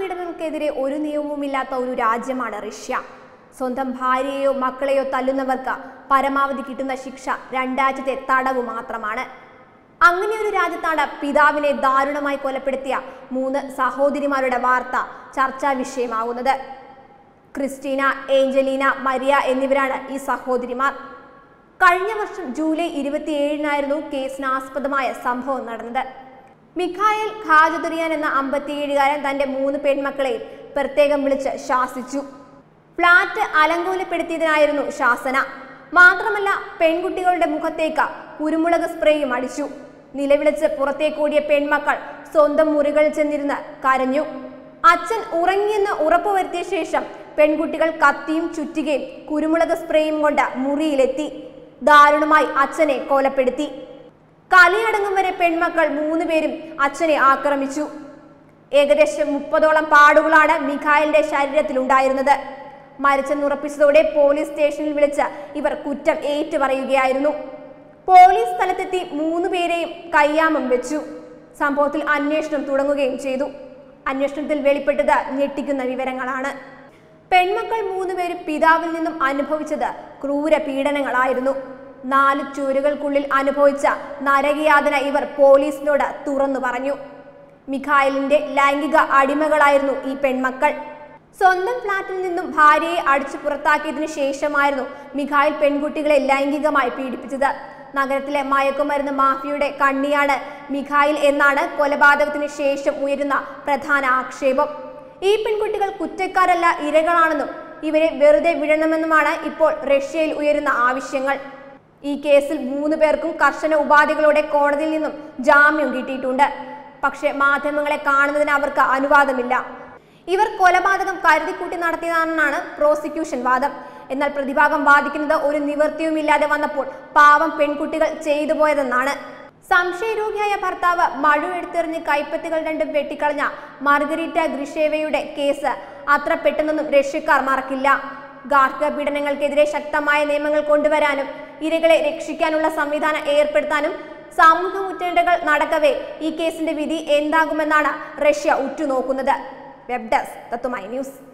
മാനപീഡനങ്ങൾക്കെതിരെ ഒരു നിയമവുമില്ലാത്ത ഒരു രാജ്യമാണ് റഷ്യ സ്വന്തം ഭാര്യയെയോ മക്കളെയോ തല്ലുന്നവർക്ക് പരമാവധി കിട്ടുന്ന ശിക്ഷ രണ്ടാഴ്ചത്തെ തടവ് മാത്രമാണ് അങ്ങനെ ഒരു രാജ്യത്താണ് പിതാവിനെ ദാരുണമായി കൊലപ്പെടുത്തിയ മൂന്ന് സഹോദരിമാരുടെ വാർത്ത ചർച്ചാ വിഷയമാകുന്നത് ക്രിസ്റ്റീന ഏഞ്ചലീന മരിയ എന്നിവരാണ് ഈ സഹോദരിമാർ കഴിഞ്ഞ വർഷം ജൂലൈ ഇരുപത്തിയേഴിനായിരുന്നു കേസിനാസ്പദമായ സംഭവം നടന്നത് മിഖായൽ ഖാജുദറിയാൻ എന്ന അമ്പത്തിയേഴുകാരൻ തന്റെ മൂന്ന് പെൺമക്കളെയും പ്രത്യേകം വിളിച്ച് ശാസിച്ചു ഫ്ളാറ്റ് അലങ്കോലപ്പെടുത്തിയതിനായിരുന്നു ശാസന മാത്രമല്ല പെൺകുട്ടികളുടെ മുഖത്തേക്ക് കുരുമുളക് സ്പ്രേയും അടിച്ചു നിലവിളിച്ച് പുറത്തേക്കോടിയ പെൺമക്കൾ സ്വന്തം മുറികളിൽ ചെന്നിരുന്ന് കരഞ്ഞു അച്ഛൻ ഉറങ്ങിയെന്ന് ഉറപ്പുവരുത്തിയ ശേഷം പെൺകുട്ടികൾ കത്തിയും ചുറ്റികയും കുരുമുളക് സ്പ്രേയും കൊണ്ട് മുറിയിലെത്തി ദാരുണമായി അച്ഛനെ കൊലപ്പെടുത്തി കലിയടങ്ങും വരെ പെൺമക്കൾ മൂന്നുപേരും അച്ഛനെ ആക്രമിച്ചു ഏകദേശം മുപ്പതോളം പാടുകളാണ് മിഖായലിന്റെ ശരീരത്തിലുണ്ടായിരുന്നത് മരിച്ചെന്നുറപ്പിച്ചതോടെ പോലീസ് സ്റ്റേഷനിൽ വിളിച്ച് ഇവർ കുറ്റം ഏറ്റുപറയുകയായിരുന്നു പോലീസ് സ്ഥലത്തെത്തി മൂന്ന് പേരെയും കയ്യാമം വെച്ചു സംഭവത്തിൽ അന്വേഷണം തുടങ്ങുകയും ചെയ്തു അന്വേഷണത്തിൽ വെളിപ്പെട്ടത് ഞെട്ടിക്കുന്ന വിവരങ്ങളാണ് പെൺമക്കൾ മൂന്നുപേരും പിതാവിൽ നിന്നും അനുഭവിച്ചത് ക്രൂര പീഡനങ്ങളായിരുന്നു നാല് ചുവരുകൾക്കുള്ളിൽ അനുഭവിച്ച നരകയാതന ഇവർ പോലീസിനോട് തുറന്നു പറഞ്ഞു മിഖായലിന്റെ ലൈംഗിക അടിമകളായിരുന്നു ഈ പെൺമക്കൾ സ്വന്തം ഫ്ളാറ്റിൽ നിന്നും ഭാര്യയെ അടിച്ചു പുറത്താക്കിയതിനു ശേഷമായിരുന്നു മിഖായിൽ പെൺകുട്ടികളെ ലൈംഗികമായി പീഡിപ്പിച്ചത് നഗരത്തിലെ മയക്കുമരുന്ന് മാഫിയയുടെ കണ്ണിയാണ് മിഖായിൽ എന്നാണ് കൊലപാതകത്തിന് ശേഷം ഉയരുന്ന പ്രധാന ആക്ഷേപം ഈ പെൺകുട്ടികൾ കുറ്റക്കാരല്ല ഇരകളാണെന്നും ഇവരെ വെറുതെ വിടണമെന്നുമാണ് ഇപ്പോൾ റഷ്യയിൽ ഉയരുന്ന ആവശ്യങ്ങൾ ഈ കേസിൽ മൂന്ന് പേർക്കും കർശന ഉപാധികളോടെ കോടതിയിൽ നിന്നും ജാമ്യം കിട്ടിയിട്ടുണ്ട് പക്ഷേ മാധ്യമങ്ങളെ കാണുന്നതിന് അവർക്ക് അനുവാദമില്ല ഇവർ കൊലപാതകം കരുതിക്കൂട്ടി നടത്തിയതാണെന്നാണ് പ്രോസിക്യൂഷൻ വാദം എന്നാൽ പ്രതിഭാഗം വാദിക്കുന്നത് ഒരു നിവൃത്തിയുമില്ലാതെ വന്നപ്പോൾ പാവം പെൺകുട്ടികൾ ചെയ്തു പോയതെന്നാണ് സംശയരോഗിയായ ഭർത്താവ് മഴു എടുത്തെറിഞ്ഞ് കൈപ്പത്തികൾ രണ്ടും വെട്ടിക്കളഞ്ഞ മാർഗരീറ്റ ഗ്രിഷേവയുടെ കേസ് അത്ര പെട്ടെന്നൊന്നും റഷ്യക്കാർ മറക്കില്ല ഗാർഹിക പീഡനങ്ങൾക്കെതിരെ ശക്തമായ നിയമങ്ങൾ കൊണ്ടുവരാനും ഇരകളെ രക്ഷിക്കാനുള്ള സംവിധാനം ഏർപ്പെടുത്താനും സാമൂഹ്യ മുറ്റേണ്ടകൾ നടക്കവേ ഈ കേസിന്റെ വിധി എന്താകുമെന്നാണ് റഷ്യ ഉറ്റുനോക്കുന്നത് വെബ് ഡെസ്ക് തത്തുമൈ ന്യൂസ്